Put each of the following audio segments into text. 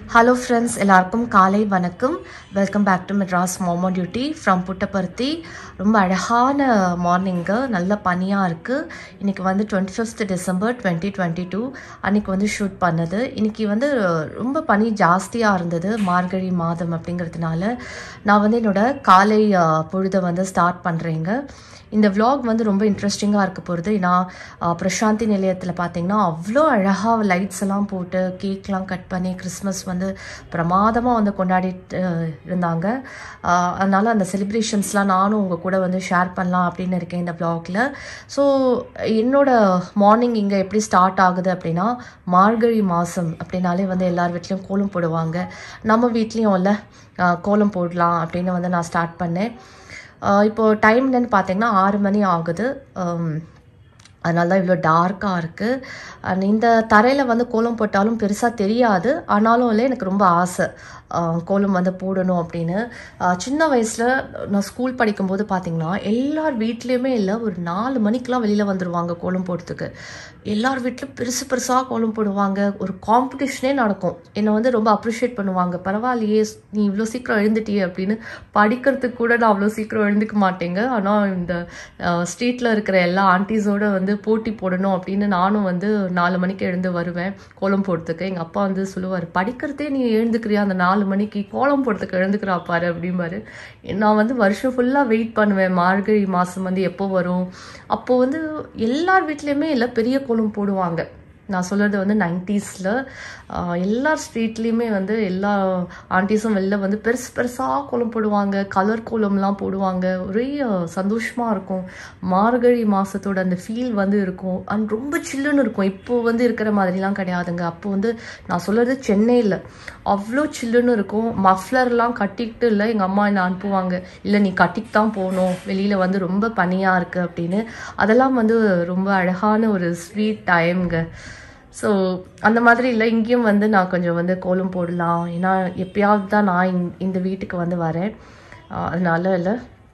hello friends எல்லாருக்கும் காலை வணக்கம் வெல்கம் பேக் டு மெட்ராஸ் மோமோ டியூட்டி ஃப்ரம் புட்டபர்த்தி ரொம்ப அழகான மார்னிங்கு நல்ல பனியாக இருக்குது இன்றைக்கி வந்து twenty fifth December twenty twenty two அன்றைக்கி வந்து ஷூட் பண்ணது இன்றைக்கி வந்து ரொம்ப பனி ஜாஸ்தியாக இருந்தது மார்கழி மாதம் அப்படிங்கிறதுனால நான் வந்து என்னோடய காலை அஹ், பொழுதை வந்து ஸ்டார்ட் பண்ணுறேங்க இந்த vlog வந்து ரொம்ப இன்ட்ரெஸ்டிங்காக இருக்க போகிறது ஏன்னா அஹ், பிரசாந்தி நிலையத்தில் பார்த்தீங்கன்னா அவ்வளோ அழகாக லைட்ஸ் எல்லாம் போட்டு கேக்லாம் கட் பண்ணி கிறிஸ்மஸ் வந்து பிரமாதமாக வந்து கொண்டாடிட்டு அஹ், இருந்தாங்க அஹ், அதனால அந்த செலிப்ரேஷன்ஸ்லாம் நானும் உங்கள் கூட வந்து ஷேர் பண்ணலாம் அப்படின்னு இருக்கேன் இந்த vlogல ஸோ என்னோட மார்னிங் இங்கே எப்படி ஸ்டார்ட் ஆகுது அப்படின்னா மார்கழி மாதம் அப்படின்னாலே வந்து எல்லார் வீட்லேயும் கோலம் போடுவாங்க நம்ம வீட்லேயும் இல்லை அஹ், கோலம் போடலாம் அப்படின்னு வந்து நான் ஸ்டார்ட் பண்ணேன் ஆஹ் இப்போ டைம் என்னன்னு பார்த்தீங்கன்னா ஆறு மணி ஆகுது ஆம், அதனால தான் இவ்வளோ டார்க்காக இருக்குது அண்ட் இந்த தரையில் வந்து கோலம் போட்டாலும் பெருசாக தெரியாது ஆனாலும் இல்லை எனக்கு ரொம்ப ஆசை ஆஹ் கோலம் வந்து போடணும் அப்படின்னு ஆஹ் சின்ன வயசில் நான் ஸ்கூல் படிக்கும்போது பார்த்தீங்கன்னா எல்லார் வீட்லேயுமே இல்லை ஒரு நாலு மணிக்கெலாம் வெளியில் வந்துடுவாங்க கோலம் போடுறதுக்கு எல்லார் வீட்லையும் பெருசு பெருசாக கோலம் போடுவாங்க ஒரு காம்படிஷனே நடக்கும் என்னை வந்து ரொம்ப அப்ரிஷியேட் பண்ணுவாங்க பரவாயில்லையே நீ இவ்வளோ சீக்கிரம் எழுந்துட்டியே அப்படின்னு படிக்கிறதுக்கு கூட நான் அவ்வளோ சீக்கிரம் எழுந்துக்க மாட்டேங்க ஆனால் இந்த ஸ்ட்ரீட்டில் இருக்கிற எல்லா ஆண்டிஸோட வந்து போட்டி போடணும் அப்படின்னு நானும் வந்து நாலு மணிக்கு எழுந்து வருவேன் கோலம் போடுறதுக்கு எங்கள் அப்பா வந்து சொல்லுவார் படிக்கிறதே நீ எழுந்துக்கிறியா அந்த நாலு மணிக்கு கோலம் போடுறதுக்கு எழுந்துக்கிறா பாரு அப்படிம்பாரு நான் வந்து வருஷம் ஃபுல்லாக வெயிட் பண்ணுவேன் மார்கழி மாதம் வந்து எப்போ வரும் அப்போது வந்து எல்லார் வீட்லேயுமே இல்லை பெரிய கோலம் போடுவாங்க நான் சொல்கிறது வந்து நைன்ட்டீஸில் எல்லா ஸ்ட்ரீட்லேயுமே வந்து எல்லா ஆண்டிஸும் வெளில வந்து பெருசு பெருசாக கோலம் போடுவாங்க கலர் கோலம்லாம் போடுவாங்க ஒரே சந்தோஷமாக இருக்கும் மார்கழி மாதத்தோட அந்த ஃபீல் வந்து இருக்கும் அண்ட் ரொம்ப சில்லுன்னு இருக்கும் இப்போ வந்து இருக்கிற மாதிரிலாம் கிடையாதுங்க அப்போ வந்து நான் சொல்கிறது சென்னையில் அவ்வளோ சில்லுன்னு இருக்கும் மஃப்ளர்லாம் கட்டிக்கிட்டு இல்லை எங்கள் அம்மா என்னை அனுப்புவாங்க இல்லை நீ கட்டிக்கு தான் போகணும் வெளியில் வந்து ரொம்ப பனியாக இருக்குது அப்படின்னு அதெல்லாம் வந்து ரொம்ப அழகான ஒரு ஸ்வீட் டைம்ங்க ஸோ அந்த மாதிரி இல்லை இங்கேயும் வந்து நான் கொஞ்சம் வந்து கோலம் போடலாம் ஏன்னா எப்பயாவது தான் நான் இந்- இந்த வீட்டுக்கு வந்து வரேன் ஆஹ் அதனால இல்லை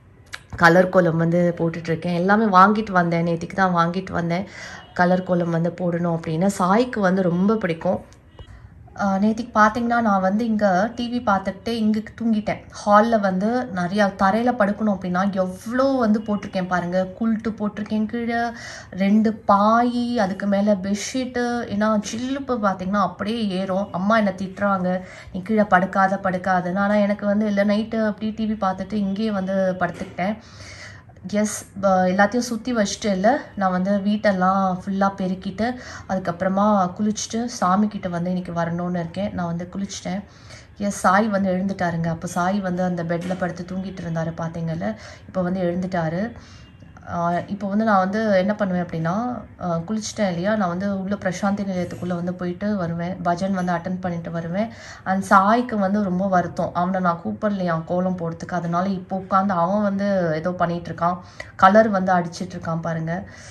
கலர் கோலம் வந்து போட்டுட்ருக்கேன் எல்லாமே வாங்கிட்டு வந்தேன் நேற்றுக்கு தான் வாங்கிட்டு வந்தேன் கலர் கோலம் வந்து போடணும் அப்படின்னு சாய்க்கு வந்து ரொம்ப பிடிக்கும் நேற்றுக்கு பார்த்தீங்கன்னா நான் வந்து இங்கே டிவி பார்த்துக்கிட்டே இங்கே தூங்கிட்டேன் ஹாலில் வந்து நிறையா தரையில் படுக்கணும் அப்படின்னா எவ்வளோ வந்து போட்டிருக்கேன் பாருங்கள் குல்ட்டு போட்டிருக்கேன் கீழே ரெண்டு பாய் அதுக்கு மேலே பெட்ஷீட்டு ஏன்னா சில்லுப்பு பார்த்தீங்கன்னா அப்படியே ஏறும் அம்மா என்னை திட்டுறாங்க நீ கீழே படுக்காத படுக்காதுன்னு ஆனால் எனக்கு வந்து இல்லை நைட்டு அப்படியே டிவி பார்த்துட்டு இங்கேயே வந்து படுத்துக்கிட்டேன் எஸ் எல்லாத்தையும் சுற்றி வச்சுட்டு இல்லை நான் வந்து வீட்டெல்லாம் ஃபுல்லாக பெருக்கிட்டு அதுக்கப்புறமா குளிச்சுட்டு சாமி கிட்ட வந்து இன்னைக்கு வரணும்னு இருக்கேன் நான் வந்து குளிச்சிட்டேன் எஸ் சாய் வந்து எழுந்துட்டாருங்க அப்போ சாய் வந்து அந்த பெட்டில் படுத்து தூங்கிட்டு இருந்தாரு பார்த்தீங்கல்ல இப்போ வந்து எழுந்துட்டாரு ஆஹ் இப்போ வந்து நான் வந்து என்ன பண்ணுவேன் அப்படின்னா ஆஹ் குளிச்சிட்டேன் இல்லையா நான் வந்து உள்ள பிரசாந்தி நிலையத்துக்குள்ளே வந்து போயிட்டு வருவேன் பஜன் வந்து அட்டன் பண்ணிட்டு வருவேன் அண்ட் சாய்க்கு வந்து ரொம்ப வருத்தம் அவனை நான் கூப்பிடலையாம் கோலம் போடுறதுக்கு அதனால இப்போ உட்காந்து அவன் வந்து ஏதோ பண்ணிட்டு இருக்கான் கலர் வந்து அடிச்சிட்டு இருக்கான் பாருங்க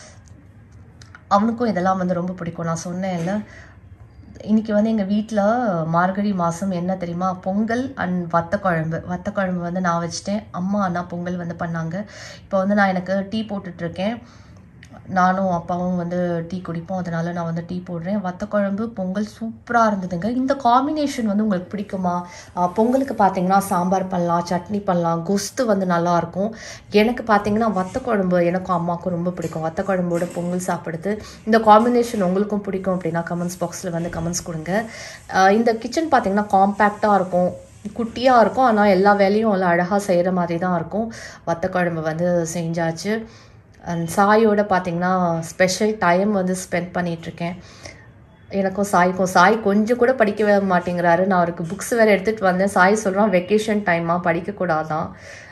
அவனுக்கும் இதெல்லாம் வந்து ரொம்ப பிடிக்கும் நான் சொன்னேன்ல இன்னைக்கு வந்து எங்கள் வீட்டில் மார்கழி மாதம் என்ன தெரியுமா பொங்கல் அண்ட் வத்த குழம்பு வத்த குழம்பு வந்து நான் வச்சுட்டேன் அம்மா அண்ணா பொங்கல் வந்து பண்ணாங்க இப்போ வந்து நான் எனக்கு டீ போட்டுட்ருக்கேன் நானும் அப்பாவும் வந்து டீ குடிப்போம் அதனால நான் வந்து டீ போடுறேன் வத்த குழம்பு பொங்கல் சூப்பராக இருந்ததுங்க இந்த காம்பினேஷன் வந்து உங்களுக்கு பிடிக்குமா ஆஹ் பொங்கலுக்கு பார்த்தீங்கன்னா சாம்பார் பண்ணலாம் சட்னி பண்ணலாம் கொஸ்து வந்து நல்லா இருக்கும் எனக்கு பார்த்தீங்கன்னா வத்த குழம்பு எனக்கும் அம்மாவுக்கும் ரொம்ப பிடிக்கும் வத்த குழம்போட பொங்கல் சாப்பிடுறது இந்த காம்பினேஷன் உங்களுக்கும் பிடிக்கும் அப்படின்னா கமெண்ட்ஸ் பாக்ஸில் வந்து கமெண்ட்ஸ் கொடுங்க ஆஹ் இந்த கிச்சன் பார்த்தீங்கன்னா காம்பேக்டாக இருக்கும் குட்டியாக இருக்கும் ஆனால் எல்லா வேலையும் நல்லா அழகாக செய்கிற மாதிரி தான் இருக்கும் வத்த குழம்பு வந்து செஞ்சாச்சு அண்ட் சாயோட பார்த்தீங்கன்னா ஸ்பெஷல் டைம் வந்து ஸ்பெண்ட் பண்ணிகிட்ருக்கேன் எனக்கும் சாய்க்கும் சாய் கொஞ்சம் கூட படிக்கவே மாட்டேங்கிறாரு நான் அவருக்கு புக்ஸ் வேறு எடுத்துகிட்டு வந்தேன் சாய் சொல்கிறான் வெக்கேஷன் டைமாக படிக்கக்கூடாதான்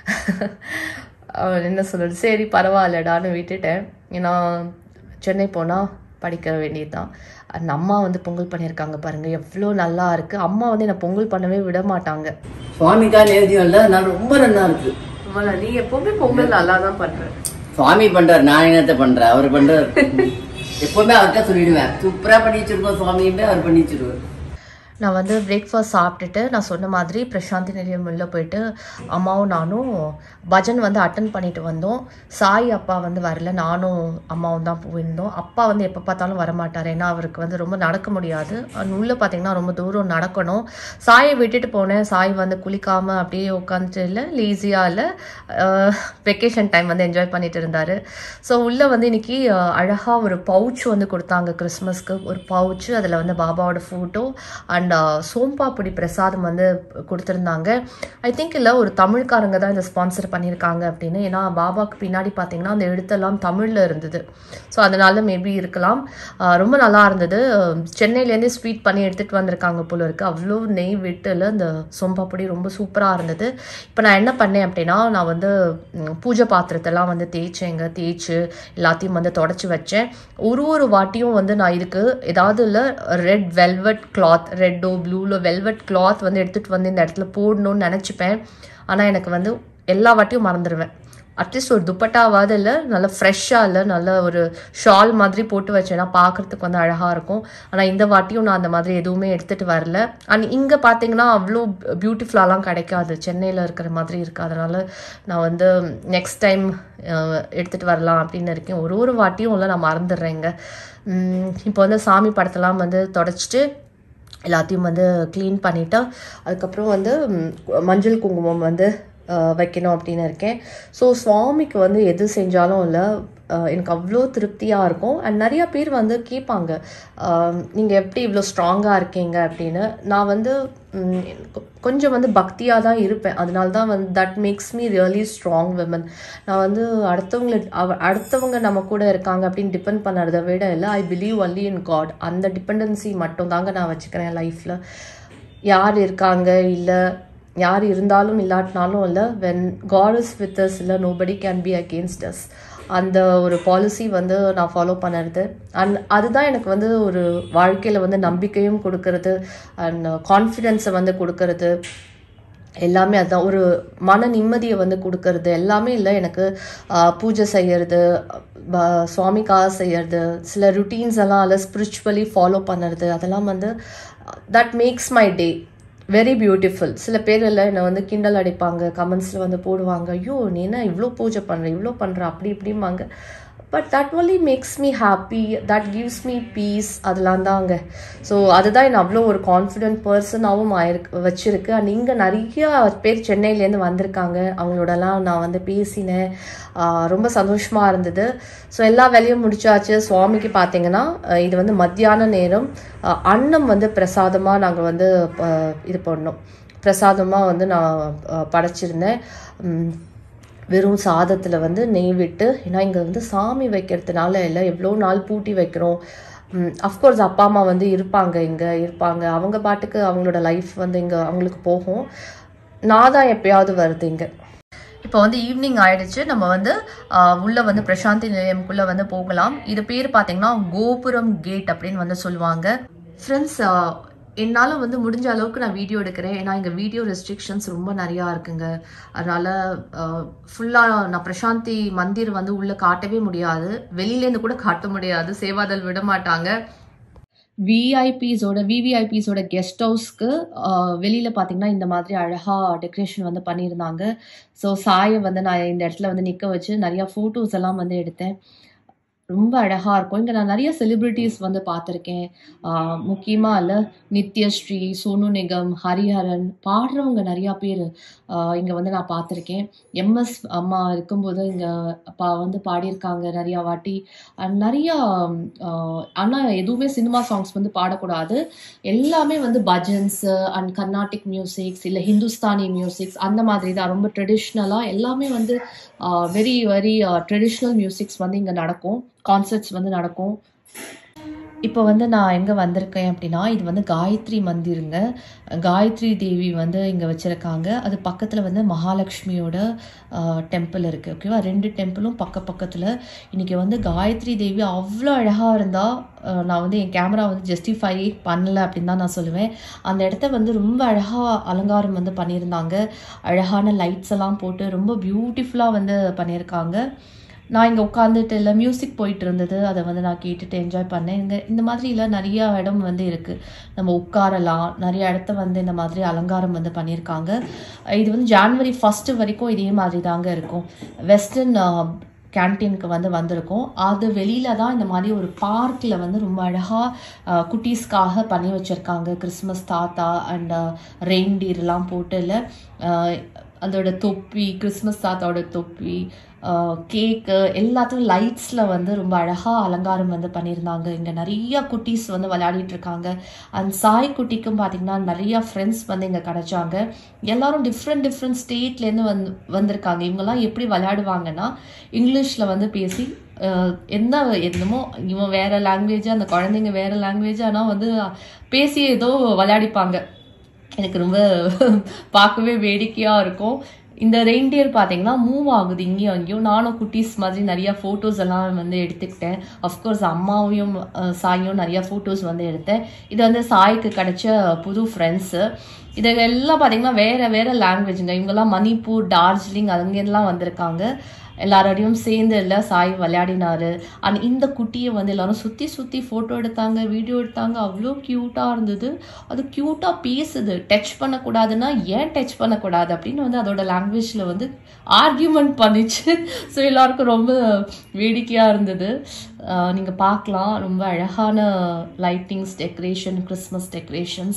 அவர் என்ன சொல்கிறது சரி பரவாயில்லடான்னு விட்டுட்டேன் ஏன்னா சென்னை போனால் படிக்க வேண்டியதுதான் அந்த அம்மா வந்து பொங்கல் பண்ணியிருக்காங்க பாருங்க எவ்வளோ நல்லா இருக்கு அம்மா வந்து என்னை பொங்கல் பண்ணவே விட மாட்டாங்க சுவாமிக்கா நேர்த்தியம் இல்ல நான் ரொம்ப நல்லா இருக்கு நீ எப்பவுமே பொங்கல் நல்லா தான் பண்ற சுவாமி பண்றாரு நான் என்னத்த பண்றேன் அவர் பண்றாரு எப்பவுமே அவர்கிட்ட சொல்லிடுவேன் சூப்பரா பண்ணி வச்சிருக்கோம் சுவாமின்னு அவர் பண்ணி வச்சிருவார் நான் வந்து பிரேக்ஃபாஸ்ட் சாப்பிட்டுட்டு நான் சொன்ன மாதிரி பிரசாந்தி நிலையம் உள்ள போயிட்டு அம்மாவும் நானும் பஜன் வந்து அட்டன் பண்ணிட்டு வந்தோம் சாய் அப்பா வந்து வரல நானும் அம்மாவும் தான் போயிருந்தோம் அப்பா வந்து எப்போ பார்த்தாலும் வரமாட்டார் ஏன்னா அவருக்கு வந்து ரொம்ப நடக்க முடியாது அண்ட் உள்ளே பார்த்தீங்கன்னா ரொம்ப தூரம் நடக்கணும் சாயை விட்டுட்டு போனேன் சாய் வந்து குளிக்காமல் அப்படியே உட்காந்துட்டு இல்லை லேசியாக இல்லை வெக்கேஷன் டைம் வந்து என்ஜாய் பண்ணிட்டு இருந்தார் ஸோ உள்ளே வந்து இன்னைக்கு அழகாக ஒரு பவுச் வந்து கொடுத்தாங்க கிறிஸ்மஸ்க்கு ஒரு பவுச்சு அதில் வந்து பாபாவோட ஃபோட்டோ அண்ட் சோம்பாப்பொடி பிரசாதம் வந்து கொடுத்துருந்தாங்க ஐ திங்க் இல்லை ஒரு தமிழ்காரங்க தான் இதை ஸ்பான்சர் பண்ணியிருக்காங்க அப்படின்னு ஏன்னா பாபாவுக்கு பின்னாடி பார்த்தீங்கன்னா அந்த எழுத்தெல்லாம் தமிழில் இருந்தது ஸோ அதனால மேபி இருக்கலாம் ஆஹ் ரொம்ப நல்லா இருந்தது சென்னையிலேருந்தே ஸ்வீட் பண்ணி எடுத்துகிட்டு வந்திருக்காங்க போல இருக்கு அவ்வளோ நெய் விட்டுல இந்த சோம்பாப்பொடி ரொம்ப சூப்பராக இருந்தது இப்போ நான் என்ன பண்ணேன் அப்படின்னா நான் வந்து ம், பூஜை பாத்திரத்தெல்லாம் வந்து தேய்ச்சேங்க தேய்ச்சு எல்லாத்தையும் வந்து தொடச்சி வச்சேன் ஒரு ஒரு வாட்டியும் வந்து நான் இதுக்கு ஏதாவது இல்லை ரெட் வெல்வெட் கிளாத் ரெட்டோ ப்ளூலோ வெல்வெட் கிளாத் வந்து எடுத்துகிட்டு வந்து இந்த இடத்துல போடணும்னு நினச்சிப்பேன் ஆனால் எனக்கு வந்து எல்லா வாட்டியும் மறந்துடுவேன் அட்லீஸ்ட் ஒரு துப்பட்டாவாவது இல்லை நல்ல ஃப்ரெஷ்ஷாக இல்லை நல்ல ஒரு ஷால் மாதிரி போட்டு வச்சேன்னா பார்க்குறதுக்கு வந்து அழகாக இருக்கும் ஆனால் இந்த வாட்டியும் நான் அந்த மாதிரி எதுவுமே எடுத்துகிட்டு வரல அண்ட் இங்கே பார்த்தீங்கன்னா அவ்வளோ பியூட்டிஃபுல்லாலாம் கிடைக்காது சென்னையில் இருக்கிற மாதிரி இருக்குது அதனால் நான் வந்து நெக்ஸ்ட் டைம் எடுத்துகிட்டு வரலாம் அப்படின்னு இருக்கேன் ஒரு ஒரு வாட்டியும் இல்லை நான் மறந்துடுறேங்க உம், இப்போ வந்து சாமி படத்தெல்லாம் வந்து தொடச்சிட்டு எல்லாத்தையும் வந்து க்ளீன் பண்ணிவிட்டு அதுக்கப்புறம் வந்து ம், மஞ்சள் குங்குமம் வந்து அஹ், வைக்கணும் அப்படின்னு இருக்கேன் ஸோ சுவாமிக்கு வந்து எது செஞ்சாலும் இல்லை எனக்கு அவ்வளோ திருப்தியாக இருக்கும் அண்ட் நிறையா பேர் வந்து கேட்பாங்க நீங்கள் எப்படி இவ்வளோ ஸ்ட்ராங்காக இருக்கீங்க அப்படின்னு நான் வந்து ம், கொ- கொஞ்சம் வந்து பக்தியாக தான் இருப்பேன் அதனால தான் வந்து that makes me really strong women நான் வந்து அடுத்தவங்கள அவ அடுத்தவங்க நம்ம கூட இருக்காங்க அப்படின்னு டிபெண்ட் பண்ணறதை விட இல்லை I believe only in God அந்த டிபெண்டன்சி மட்டும் தாங்க நான் வச்சுக்கிறேன் லைஃப்பில் யார் இருக்காங்க இல்லை யார் இருந்தாலும் இல்லாட்டினாலும் இல்லை when God is with us இல்லை nobody can be against us அந்த ஒரு பாலிசி வந்து நான் ஃபாலோ பண்ணுறது அண்ட் அதுதான் எனக்கு வந்து ஒரு வாழ்க்கையில் வந்து நம்பிக்கையும் கொடுக்கறது அண்ட் கான்ஃபிடென்ஸை வந்து கொடுக்கறது எல்லாமே அதுதான் ஒரு மன நிம்மதியை வந்து கொடுக்கறது எல்லாமே இல்லை எனக்கு ஆஹ், பூஜை செய்யறது ப- சுவாமிக்காக செய்யறது சில ருட்டீன்ஸ் எல்லாம் இல்லை ஸ்பிரிச்சுவலி ஃபாலோ பண்ணுறது அதெல்லாம் வந்து that makes my day very beautiful சில பேர் எல்லாம் என்னை வந்து கிண்டல் அடிப்பாங்க கமெண்ட்ஸில் வந்து போடுவாங்க ஐயோ நீ என்ன இவ்வளோ பூஜை பண்ணுற இவ்வளோ பண்ணுற அப்படி இப்படிம்பாங்க but that only makes me happy that gives me peace அதெல்லாம் தாங்க ஸோ அதுதான் என்ன அவ்வளோ ஒரு கான்ஃபிடென்ட் பர்சனாகவும் ஆயிருக்கு வச்சிருக்கு அண்ட் இங்கே நிறைய பேர் சென்னையிலேருந்து வந்திருக்காங்க அவங்களோடலாம் நான் வந்து பேசினேன் ஆஹ் ரொம்ப சந்தோஷமாக இருந்தது ஸோ எல்லா வேலையும் முடிச்சாச்சு சுவாமிக்கு பார்த்தீங்கன்னா அஹ் இது வந்து மத்தியான நேரம் அஹ் அன்னம் வந்து பிரசாதமாக நாங்கள் வந்து ப- இது பண்ணோம் பிரசாதமாக வந்து நான் அஹ், படைச்சிருந்தேன் உம், வெறும் சாதத்தில் வந்து நெய் விட்டு ஏன்னா இங்கே வந்து சாமி வைக்கிறதுனால இல்லை எவ்வளோ நாள் பூட்டி வைக்கிறோம் அஃப்கோர்ஸ் அப்பா அம்மா வந்து இருப்பாங்க இங்கே இருப்பாங்க அவங்க பாட்டுக்கு அவங்களோட லைஃப் வந்து இங்கே அவங்களுக்கு போகும் நான் தான் எப்பயாவது வருது இங்கே இப்போ வந்து ஈவினிங் ஆயிடுச்சு நம்ம வந்து ஆஹ், உள்ள வந்து பிரசாந்தி நிலையம்குள்ள வந்து போகலாம் இது பேர் பார்த்தீங்கன்னா கோபுரம் கேட் அப்படின்னு வந்து சொல்லுவாங்க ஃப்ரெண்ட்ஸ் என்னால் வந்து முடிஞ்ச அளவுக்கு நான் வீடியோ எடுக்கிறேன் ஏன்னா இங்கே வீடியோ ரெஸ்ட்ரிக்ஷன்ஸ் ரொம்ப நிறையா இருக்குங்க அதனால் ஃபுல்லாக நான் பிரசாந்தி மந்திர் வந்து உள்ளே காட்டவே முடியாது வெளியிலேருந்து கூட காட்ட முடியாது சேவாதல் விட மாட்டாங்க விஐபிஸோட விவிஐபிஸோட கெஸ்ட் ஹவுஸ்க்கு வெளியில் பார்த்தீங்கன்னா இந்த மாதிரி அழகாக டெக்கரேஷன் வந்து பண்ணியிருந்தாங்க ஸோ சாயை வந்து நான் இந்த இடத்துல வந்து நிற்க வச்சு நிறையா ஃபோட்டோஸ் எல்லாம் வந்து எடுத்தேன் ரொம்ப அழகாக இருக்கும் இங்கே நான் நிறைய செலிப்ரிட்டிஸ் வந்து பார்த்துருக்கேன் முக்கியமாக இல்லை நித்யஸ்ரீ சோனு நிகம் ஹரிஹரன் பாடுறவங்க நிறையா பேர் இங்கே வந்து நான் பார்த்துருக்கேன் எம்எஸ் அம்மா இருக்கும்போது இங்கே பா வந்து பாடியிருக்காங்க நிறையா வாட்டி அண்ட் நிறையா ஆனால் எதுவுமே சினிமா சாங்ஸ் வந்து பாடக்கூடாது எல்லாமே வந்து பஜன்ஸ் அண்ட் கர்நாடிக் மியூசிக்ஸ் இல்லை ஹிந்துஸ்தானி மியூசிக்ஸ் அந்த மாதிரி தான் ரொம்ப ட்ரெடிஷ்னலாக எல்லாமே வந்து வெரி வெரி ட்ரெடிஷ்னல் மியூசிக்ஸ் வந்து இங்கே நடக்கும் கான்சர்ட்ஸ் வந்து நடக்கும் இப்போ வந்து நான் எங்கே வந்திருக்கேன் அப்படின்னா இது வந்து காயத்ரி மந்திருங்க காயத்ரி தேவி வந்து இங்கே வச்சுருக்காங்க அது பக்கத்தில் வந்து மகாலட்சுமியோட டெம்பிள் இருக்குது ஓகேவா ரெண்டு டெம்பிளும் பக்க பக்கத்தில் இன்றைக்கி வந்து காயத்ரி தேவி அவ்வளோ அழகாக இருந்தால் நான் வந்து என் கேமரா வந்து ஜஸ்டிஃபை பண்ணல அப்படின்னு தான் நான் சொல்லுவேன் அந்த இடத்த வந்து ரொம்ப அழகாக அலங்காரம் வந்து பண்ணியிருந்தாங்க அழகான லைட்ஸ் எல்லாம் போட்டு ரொம்ப பியூட்டிஃபுல்லாக வந்து பண்ணியிருக்காங்க நான் இங்கே உட்காந்துட்டு இல்லை மியூசிக் போயிட்டு இருந்தது அதை வந்து நான் கேட்டுட்டு என்ஜாய் பண்ணேன் இங்கே இந்த மாதிரிலாம் நிறைய இடம் வந்து இருக்குது நம்ம உட்காரலாம் நிறைய இடத்த வந்து இந்த மாதிரி அலங்காரம் வந்து பண்ணியிருக்காங்க இது வந்து ஜான்வரி ஃபஸ்ட்டு வரைக்கும் இதே மாதிரி தாங்க இருக்கும் வெஸ்டர்ன் கேன்டீனுக்கு வந்து வந்திருக்கோம் அது வெளியில தான் இந்த மாதிரி ஒரு பார்க்கில் வந்து ரொம்ப அழகாக குட்டீஸ்க்காக பண்ணி வச்சுருக்காங்க கிறிஸ்மஸ் தாத்தா அண்ட் ரெயின்டீர்லாம் போட்டு இல்லை அதோட தொப்பி கிறிஸ்மஸ் தாத்தாவோட தொப்பி கேக்கு எல்லாத்துக்கும் லைட்ஸில் வந்து ரொம்ப அழகாக அலங்காரம் வந்து பண்ணியிருந்தாங்க இங்கே நிறைய குட்டீஸ் வந்து விளையாடிட்டு இருக்காங்க அண்ட் சாய் குட்டிக்கும் பார்த்தீங்கன்னா நிறைய ஃப்ரெண்ட்ஸ் வந்து இங்கே கிடைச்சாங்க எல்லாரும் டிஃப்ரெண்ட் டிஃப்ரெண்ட் ஸ்டேட்லேருந்து வந்து வந்திருக்காங்க இவங்கெல்லாம் எப்படி விளையாடுவாங்கன்னா இங்கிலீஷில் வந்து பேசி அஹ், என்ன என்னமோ இவன் வேற லாங்குவேஜ் அந்த குழந்தைங்க வேற லாங்குவேஜ் ஆனால் வந்து பேசி ஏதோ விளையாடிப்பாங்க எனக்கு ரொம்ப பார்க்கவே வேடிக்கையாக இருக்கும் இந்த ரெயின்டியர் பார்த்தீங்கன்னா மூவ் ஆகுது இங்கேயும் அங்கேயும் நானும் குட்டீஸ் மாதிரி நிறைய ஃபோட்டோஸ் எல்லாம் வந்து எடுத்துக்கிட்டேன் அஃப்கோர்ஸ் அம்மாவையும் அஹ், சாயும் நிறைய ஃபோட்டோஸ் வந்து எடுத்தேன் இது வந்து சாய்க்கு கிடைச்ச புது ஃப்ரெண்ட்ஸு இது எல்லாம் பார்த்தீங்கன்னா வேற வேற லாங்குவேஜுங்க இவங்கெல்லாம் மணிப்பூர் டார்ஜிலிங் அங்கேருந்துலாம் வந்திருக்காங்க எல்லாரோடையும் சேர்ந்து இல்லை சாய் விளையாடினாரு அண்ட் இந்த குட்டியை வந்து எல்லாரும் சுற்றி சுற்றி ஃபோட்டோ எடுத்தாங்க வீடியோ எடுத்தாங்க அவ்வளோ க்யூட்டாக இருந்தது அது க்யூட்டாக பேசுது டச் பண்ணக்கூடாதுன்னா ஏன் டச் பண்ணக்கூடாது அப்படின்னு வந்து அதோட லாங்குவேஜில் வந்து ஆர்கியூமெண்ட் பண்ணிச்சு ஸோ எல்லாருக்கும் ரொம்ப வேடிக்கையாக இருந்தது நீங்கள் பார்க்கலாம் ரொம்ப அழகான lightings decoration Christmas decorations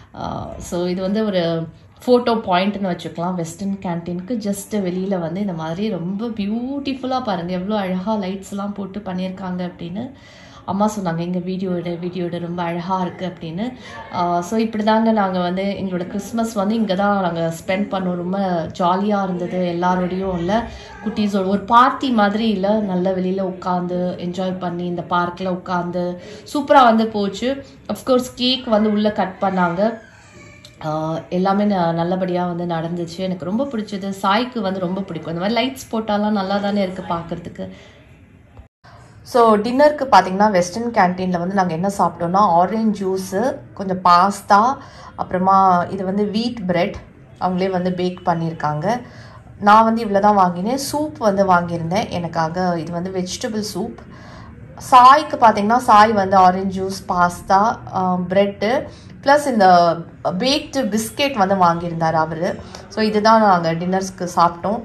so இது வந்து ஒரு ஃபோட்டோ பாயிண்ட்னு வச்சுக்கலாம் வெஸ்டர்ன் கேன்டீனுக்கு ஜஸ்ட் வெளியில் வந்து இந்த மாதிரி ரொம்ப பியூட்டிஃபுல்லாக பாருங்கள் எவ்வளோ அழகாக லைட்ஸ்லாம் போட்டு பண்ணியிருக்காங்க அப்படின்னு அம்மா சொன்னாங்க எங்கள் வீடியோ எடு வீடியோ எடு ரொம்ப அழகாக இருக்குது அப்படின்னு ஸோ இப்படி தாங்க நாங்கள் வந்து எங்களோட கிறிஸ்மஸ் வந்து இங்கே தான் நாங்கள் ஸ்பெண்ட் பண்ணோம் ரொம்ப ஜாலியாக இருந்தது எல்லாரோடையும் இல்லை குட்டீஸோட ஒரு பார்ட்டி மாதிரி இல்லை நல்ல வெளியில் உட்காந்து என்ஜாய் பண்ணி இந்த பார்க்கில் உட்காந்து சூப்பராக வந்து போச்சு அஃப்கோர்ஸ் கேக் வந்து உள்ளே கட் பண்ணாங்க ஆஹ் எல்லாமே ந- நல்லபடியா வந்து நடந்துச்சு எனக்கு ரொம்ப பிடிச்சது சாய்க்கு வந்து ரொம்ப பிடிக்கும் இந்த மாதிரி லைட்ஸ் போட்டாலாம் நல்லா தானே இருக்குது பார்க்கறதுக்கு ஸோ டின்னருக்கு பார்த்தீங்கன்னா வெஸ்டர்ன் கேன்டீனில் வந்து நாங்கள் என்ன சாப்பிட்டோம்னா ஆரஞ்ச் ஜூஸு கொஞ்சம் பாஸ்தா அப்புறமா இது வந்து வீட் பிரெட் அவங்களே வந்து பேக் பண்ணியிருக்காங்க நான் வந்து இவ்வளோ தான் வாங்கினேன் சூப் வந்து வாங்கியிருந்தேன் எனக்காக இது வந்து வெஜிடபிள் சூப் சாய்க்கு பார்த்தீங்கன்னா சாய் வந்து orange juice pasta bread plus இந்த பேக்டு பிஸ்கெட் வந்து வாங்கியிருந்தார் அவர் ஸோ இதுதான் நாங்கள் டின்னர்ஸ்க்கு சாப்பிட்டோம்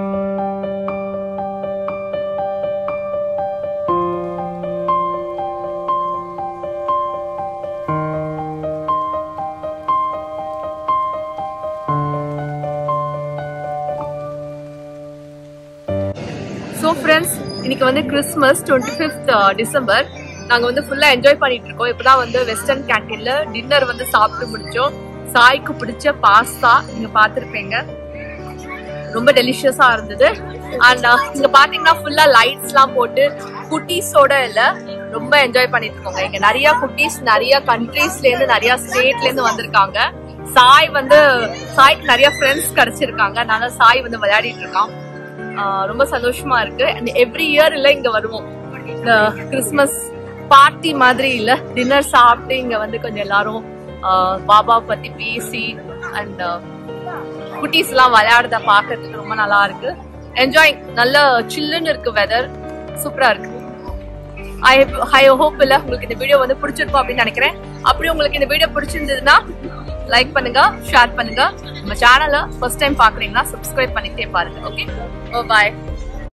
ஸோ ஃப்ரெண்ட்ஸ் இன்னைக்கு வந்து கிறிஸ்மஸ் டுவெண்ட்டி ஃபிஃப்த் டிசம்பர் நாங்கள் வந்து ஃபுல்லாக என்ஜாய் பண்ணிட்டு இருக்கோம் இப்போதான் வந்து வெஸ்டர்ன் கேன்டீன்ல டின்னர் வந்து சாப்பிட்டு முடிச்சோம் சாய்க்கு பிடிச்ச பாஸ்தா நீங்க பார்த்துருப்பீங்க ரொம்ப டெலிஷியஸா இருந்தது அண்ட் இங்க பாத்தீங்கன்னா ஃபுல்லா லைட்ஸ்லாம் போட்டு குட்டீஸோட இல்ல ரொம்ப என்ஜாய் பண்ணிட்டு இருக்கோங்க இங்க நிறைய குட்டீஸ் நிறைய கண்ட்ரீஸ்ல இருந்து நிறைய ஸ்டேட்ல இருந்து வந்திருக்காங்க சாய் வந்து சாய்க்கு நிறைய ஃப்ரெண்ட்ஸ் கிடைச்சிருக்காங்க அதனால சாய் வந்து விளையாடிட்டு இருக்கான் ஆஹ் ரொம்ப சந்தோஷமா இருக்கு அண்ட் எவ்ரி இயர் இல்ல இங்க வருவோம் இந்த கிறிஸ்மஸ் பார்ட்டி மாதிரி இல்ல டின்னர் சாப்பிட்டு இங்க வந்து கொஞ்சம் எல்லாரும் ஆஹ் பாபா பத்தி பேசி அண்ட் குட்டீஸ் எல்லாம் விளையாடுறத பாக்குறதுக்கு ரொம்ப நல்லா இருக்கு என்ஜாய் நல்ல சில்லுன்னு இருக்கு வெதர் சூப்பரா இருக்கு ஐ ஐ ஹோப் இல்ல உங்களுக்கு இந்த வீடியோ வந்து பிடிச்சிருக்கும் அப்படின்னு நினைக்கிறேன் அப்படி உங்களுக்கு இந்த வீடியோ பிடிச்சிருந்ததுன்னா லைக் பண்ணுங்க ஷேர் பண்ணுங்க நம்ம சேனலை ஃபர்ஸ்ட் டைம் பாக்குறீங்கன்னா சப்ஸ்கிரைப் பண்ணிட்டே பாருங்க ஓகே பாய்